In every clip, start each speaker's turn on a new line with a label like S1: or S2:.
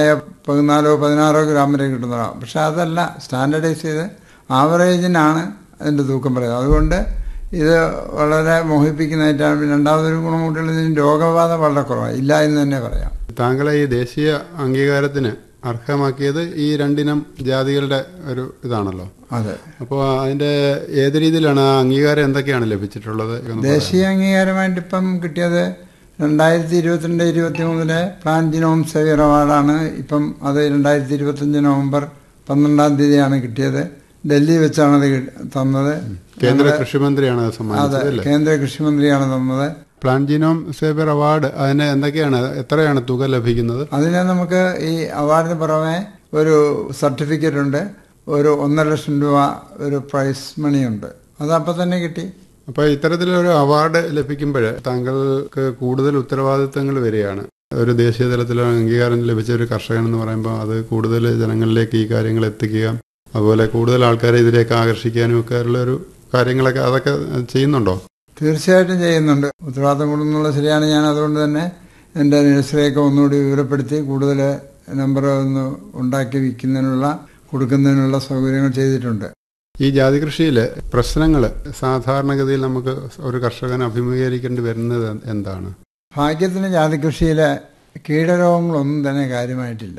S1: പതിനാലോ പതിനാറോ gram വരെ കിട്ടുന്നതാണ് പക്ഷെ അതല്ല സ്റ്റാൻഡർഡൈസ് ചെയ്ത് ആവറേജിനാണ് അതിൻ്റെ തൂക്കം പറയുന്നത് അതുകൊണ്ട് ഇത് വളരെ മോഹിപ്പിക്കുന്നതായിട്ടാണ് രണ്ടാമതൊരു ഗുണം കൂട്ടിയുള്ള ഇതിന് രോഗബാധ വളരെ കുറവാണ് ഇല്ല എന്ന് തന്നെ പറയാം
S2: താങ്കളെ ഈ ദേശീയ അംഗീകാരത്തിന് അർഹമാക്കിയത് ഈ രണ്ടിനം ജാതികളുടെ ഒരു ഇതാണല്ലോ
S1: അതെ
S2: അപ്പോൾ അതിന്റെ ഏത് രീതിയിലാണ് ആ അംഗീകാരം എന്തൊക്കെയാണ് ലഭിച്ചിട്ടുള്ളത് എന്ന് പറയാമോ?
S1: ദേശീയ അംഗീകാരമായിട്ട് ഇപ്പം കിട്ടിയത് രണ്ടായിരത്തി ഇരുപത്തിരണ്ട് ഇരുപത്തി മൂന്നിലെ പ്ലാൻ ജിനോം സേവിയർ അവാർഡാണ് ഇപ്പം അത് രണ്ടായിരത്തി ഇരുപത്തഞ്ച് നവംബർ പന്ത്രണ്ടാം തീയതിയാണ് കിട്ടിയത് ഡൽഹി വെച്ചാണ് അത് കി- തന്നത്
S2: കേന്ദ്ര കൃഷിമന്ത്രിയാണ് അത്
S1: അതെ
S2: സമ്മാനിച്ചത് അല്ലേ
S1: കേന്ദ്ര കൃഷിമന്ത്രിയാണ് തന്നത്
S2: പ്ലാൻജിനോം സേബർ അവാർഡ് അതിന് എന്തൊക്കെയാണ് എത്രയാണ് തുക ലഭിക്കുന്നത്
S1: അതിന് നമുക്ക് ഈ അവാർഡിന് പുറമെ ഒരു സർട്ടിഫിക്കറ്റ് ഉണ്ട് ഒരു ഒന്നര ലക്ഷം രൂപ ഒരു പ്രൈസ് മണിയുണ്ട് അത് അപ്പം തന്നെ കിട്ടി
S2: അപ്പോൾ ഇത്തരത്തിലൊരു അവാർഡ് ലഭിക്കുമ്പോൾ താങ്കൾക്ക് കൂടുതൽ ഉത്തരവാദിത്തങ്ങൾ വരികയാണ് ഒരു ദേശീയ തലത്തിൽ അംഗീകാരം ലഭിച്ച ഒരു കർഷകൻ എന്ന് പറയുമ്പോൾ അത് കൂടുതൽ ജനങ്ങളിലേക്ക് ഈ കാര്യങ്ങൾ എത്തിക്കുക അതുപോലെ കൂടുതൽ ആൾക്കാരെ ഇതിലേക്ക് ആകർഷിക്കാനും ഒക്കെ ഉള്ള ഒരു കാര്യങ്ങളൊക്കെ അതൊക്കെ ചെയ്യുന്നുണ്ടോ
S1: തീർച്ചയായിട്ടും ചെയ്യുന്നുണ്ട് ഉത്തരവാദിത്തം കൂടുന്നുള്ള ശരിയാണ് ഞാൻ അതുകൊണ്ട് തന്നെ എൻ്റെ നഴ്സറിയൊക്കെ ഒന്നുകൂടി വിവരപ്പെടുത്തി കൂടുതൽ നമ്പർ ഒന്ന് ഉണ്ടാക്കി വിൽക്കുന്നതിനുള്ള കൊടുക്കുന്നതിനുള്ള സൗകര്യങ്ങൾ ചെയ്തിട്ടുണ്ട്
S2: ഈ ജാതി കൃഷിയിൽ പ്രശ്നങ്ങൾ സാധാരണഗതിയിൽ നമുക്ക് ഒരു കർഷകൻ അഭിമുഖീകരിക്കേണ്ടി വരുന്നത് എന്താണ്
S1: ഭാഗ്യത്തിന് ജാതികൃഷിയിലെ കീടരോഗങ്ങളൊന്നും തന്നെ കാര്യമായിട്ടില്ല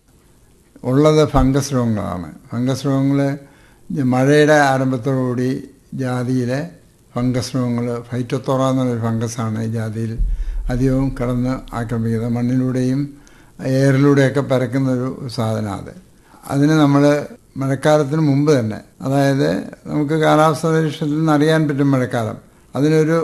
S1: ഉള്ളത് ഫംഗസ് രോഗങ്ങളാണ് ഫംഗസ് രോഗങ്ങൾ മഴയുടെ ആരംഭത്തോടുകൂടി ജാതിയിലെ ഫംഗസ് രോഗങ്ങൾ ഫൈറ്റോത്തോറ എന്നൊരു ഫംഗസാണ് ഈ ജാതിയിൽ അധികവും കടന്ന് ആക്രമിക്കുന്നത് മണ്ണിലൂടെയും എയറിലൂടെയൊക്കെ പരക്കുന്ന ഒരു സാധനമാണ് അത് അതിന് നമ്മൾ മഴക്കാലത്തിന് മുമ്പ് തന്നെ അതായത് നമുക്ക് കാലാവസ്ഥ നിരീക്ഷണത്തിൽ നിന്ന് അറിയാൻ പറ്റും മഴക്കാലം അതിനൊരു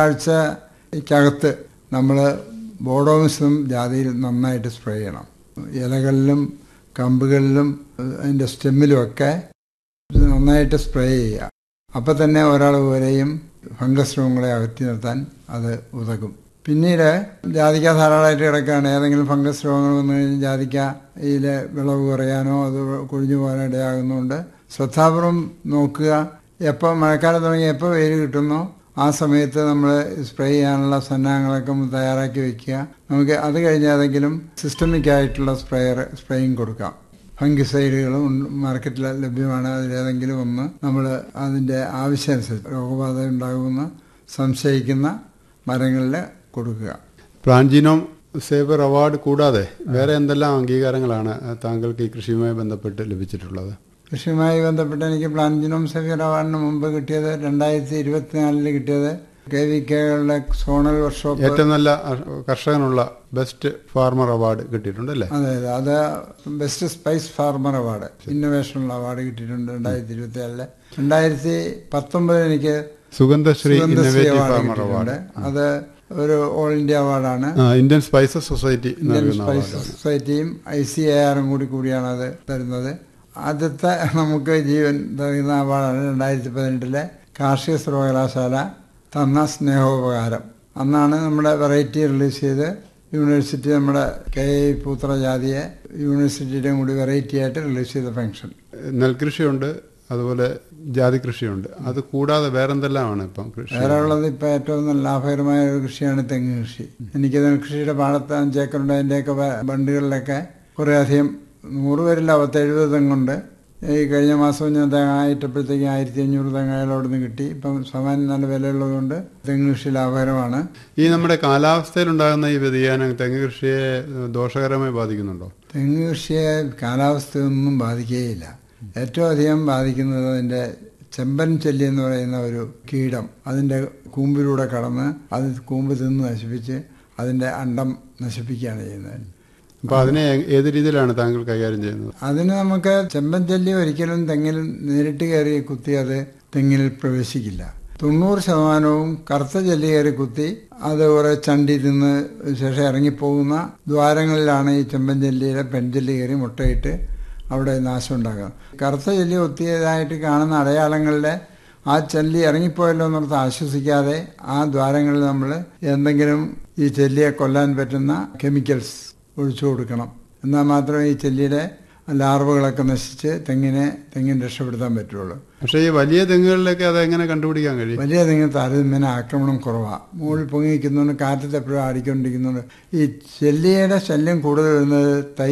S1: ഒരാഴ്ചക്കകത്ത് നമ്മൾ ബോഡോമിസും ജാതിയിൽ നന്നായിട്ട് സ്പ്രേ ചെയ്യണം ഇലകളിലും കമ്പുകളിലും അതിൻ്റെ സ്റ്റെമ്മിലുമൊക്കെ ഇത് നന്നായിട്ട് സ്പ്രേ ചെയ്യുക അപ്പം തന്നെ ഒരാൾ വരെയും ഫംഗസ് രോഗങ്ങളെ അകറ്റി നിർത്താൻ അത് ഉതകും പിന്നീട് ജാതിക്ക ധാരാളമായിട്ട് കിടക്കുകയാണ് ഏതെങ്കിലും ഫംഗസ് രോഗങ്ങൾ വന്നു കഴിഞ്ഞാൽ ജാതിക്കയിലെ വിളവ് കുറയാനോ അത് കൊഴിഞ്ഞു പോകാനോ ഇടയാകുന്നതുകൊണ്ട് ശ്രദ്ധാപൂർവം നോക്കുക എപ്പോൾ മഴക്കാലം തുടങ്ങി എപ്പോൾ വെയിൽ കിട്ടുന്നോ ആ സമയത്ത് നമ്മൾ സ്പ്രേ ചെയ്യാനുള്ള സന്നാഹങ്ങളൊക്കെ ഒന്ന് തയ്യാറാക്കി വെക്കുക നമുക്ക് അത് കഴിഞ്ഞ് ഏതെങ്കിലും സിസ്റ്റമിക് ആയിട്ടുള്ള സ്പ്രേയർ സ്പ്രേയിങ് കൊടുക്കാം ഫംഗിസൈഡുകളും ഉണ്ട് മാർക്കറ്റിൽ ലഭ്യമാണ് അതിലേതെങ്കിലും ഒന്ന് നമ്മൾ അതിൻ്റെ ആവശ്യമനുസരിച്ച് രോഗബാധ ഉണ്ടാകുമെന്ന് സംശയിക്കുന്ന മരങ്ങളിൽ കൊടുക്കുക
S2: പ്ലാൻജിനോം സേബർ അവാർഡ് കൂടാതെ വേറെ എന്തെല്ലാം അംഗീകാരങ്ങളാണ് താങ്കൾക്ക് ഈ കൃഷിയുമായി ബന്ധപ്പെട്ട് ലഭിച്ചിട്ടുള്ളത്
S1: കൃഷിയുമായി ബന്ധപ്പെട്ട് എനിക്ക് പ്ലാന്റിനും സഫിയർ അവാർഡിന് മുമ്പ് കിട്ടിയത് രണ്ടായിരത്തി ഇരുപത്തിനാലില് കിട്ടിയത് കെ വി കെകളുടെ സോണൽ വർക്ക്ഷോപ്പ്
S2: ഏറ്റവും നല്ല കർഷകനുള്ള ബെസ്റ്റ് ഫാർമർ അവാർഡ് കിട്ടിയിട്ടുണ്ട് അല്ലേ
S1: അതെ അതെ അത് ബെസ്റ്റ് സ്പൈസ് ഫാർമർ അവാർഡ് ഇന്നോവേഷനുള്ള അവാർഡ് കിട്ടിയിട്ടുണ്ട് രണ്ടായിരത്തി ഇരുപത്തി ഏഴില് രണ്ടായിരത്തി പത്തൊമ്പതിൽ എനിക്ക്
S2: Sugandhashree
S1: Sugandhashree
S2: innovative
S1: award
S2: farmer award
S1: കിട്ടിയിട്ടുണ്ട് അത് ഒരു ഓൾ ഇന്ത്യ അവാർഡാണ്
S2: ആ, ഇന്ത്യൻ സ്പൈസസ് സൊസൈറ്റി
S1: ഇന്ത്യൻ
S2: നൽകുന്ന
S1: സ്പൈസ്
S2: അവാർഡാണ്
S1: സൊസൈറ്റിയും ഐ സി എ ആറും കൂടി കൂടിയാണ് അത് തരുന്നത് ആദ്യത്തെ നമുക്ക് ജീവൻ തരുന്ന അവാർഡാണ് രണ്ടായിരത്തി പതിനെട്ടിലെ കാർഷിക സർവകലാശാല തന്ന സ്നേഹോപകാരം അന്നാണ് നമ്മുടെ വെറൈറ്റി റിലീസ് ചെയ്ത് യൂണിവേഴ്സിറ്റി നമ്മുടെ കെ ഐ പൂത്ര ജാതിയെ യൂണിവേഴ്സിറ്റിയുടെയും കൂടി വെറൈറ്റി ആയിട്ട് റിലീസ് ചെയ്ത ഫംഗ്ഷൻ
S2: നെൽകൃഷിയുണ്ട് അതുപോലെ ജാതി കൃഷിയുണ്ട് അത് കൂടാതെ വേറെന്തെല്ലാമാണ് ഇപ്പം കൃഷി
S1: വേറെ ഉള്ളത് ഇപ്പം ഏറ്റവും നല്ല ലാഭകരമായ ഒരു കൃഷിയാണ് തെങ്ങ് കൃഷി എനിക്ക് നെൽകൃഷിയുടെ പാടത്ത് അഞ്ചേക്കറുണ്ട് അതിൻ്റെയൊക്കെ വ- ബണ്ടുകളിലൊക്കെ കുറേ അധികം നൂറ് പേരില്ല പത്തെഴുപത് തെങ്ങുണ്ട് ഈ കഴിഞ്ഞ മാസം ഞാൻ തേങ്ങ ഇട്ടപ്പോഴത്തേക്ക് ആയിരത്തി അഞ്ഞൂറ് തെങ്ങായാലോട് നിന്ന് കിട്ടി ഇപ്പം സാമാന്യം നല്ല വിലയുള്ളതുകൊണ്ട് തെങ്ങ് കൃഷി ലാഭകരമാണ്
S2: ഈ നമ്മുടെ കാലാവസ്ഥയിലുണ്ടാകുന്ന ഈ വ്യതിയാനം തെങ്ങ് കൃഷിയെ ഏഹ്, ദോഷകരമായി ബാധിക്കുന്നുണ്ടോ
S1: തെങ്ങ് കൃഷിയെ കാലാവസ്ഥയൊന്നും ബാധിക്കുകയില്ല ഏറ്റവും അധികം ബാധിക്കുന്നത് അതിൻ്റെ ചെമ്പൻ ചെല്ലി എന്ന് പറയുന്ന ഒരു കീടം അതിൻ്റെ കൂമ്പിലൂടെ കടന്ന് അത് കൂമ്പ് തിന്ന് നശിപ്പിച്ച് അതിൻ്റെ അണ്ടം നശിപ്പിക്കുകയാണ് ചെയ്യുന്നത്
S2: അപ്പൊ അതിനെ ഏ- ഏത് രീതിയിലാണ് താങ്കൾ കൈകാര്യം ചെയ്യുന്നത്
S1: അതിന് നമുക്ക് ചെമ്പൻ ചെല്ലി ഒരിക്കലും തെങ്ങിൽ നേരിട്ട് കയറി കുത്തി അത് തെങ്ങിൽ പ്രവേശിക്കില്ല തൊണ്ണൂറ് ശതമാനവും കറുത്ത ചെല്ലി കയറി കുത്തി അത് കുറെ ചണ്ടി തിന്ന് ശേഷം ഇറങ്ങിപ്പോകുന്ന ദ്വാരങ്ങളിലാണ് ഈ ചെമ്പൻ ചെല്ലിയുടെ പെൺചെല്ലി കയറി മുട്ടയിട്ട് അവിടെ നാശം ഉണ്ടാകുന്നത് കറുത്ത ചെല്ലി ഒത്തിയതായിട്ട് കാണുന്ന അടയാളങ്ങളിലെ ആ ചെല്ലി ഇറങ്ങിപ്പോയല്ലോ എന്നോർത്ത് ആശ്വസിക്കാതെ ആ ദ്വാരങ്ങളിൽ നമ്മൾ എന്തെങ്കിലും ഈ ചെല്ലിയെ കൊല്ലാൻ പറ്റുന്ന കെമിക്കൽസ് ഒഴിച്ചു കൊടുക്കണം എന്നാൽ മാത്രമേ ഈ ചെല്ലിയുടെ ലാർവകളൊക്കെ നശിച്ച് തെങ്ങിനെ തെങ്ങിന് രക്ഷപ്പെടുത്താൻ പറ്റുള്ളൂ
S2: പക്ഷേ ഈ വലിയ തെങ്ങുകളിലൊക്കെ അത് എങ്ങനെ കണ്ടുപിടിക്കാൻ കഴിയും
S1: വലിയ തെങ്ങ് താരതമ്യേന ആക്രമണം കുറവാണ് മുകളിൽ പൊങ്ങി നിൽക്കുന്നതുകൊണ്ട് കാറ്റത്ത് എപ്പോഴും ആടിക്കൊണ്ടിരിക്കുന്നുണ്ട് ഈ ചെല്ലിയുടെ ശല്യം കൂടുതൽ വരുന്നത് തൈ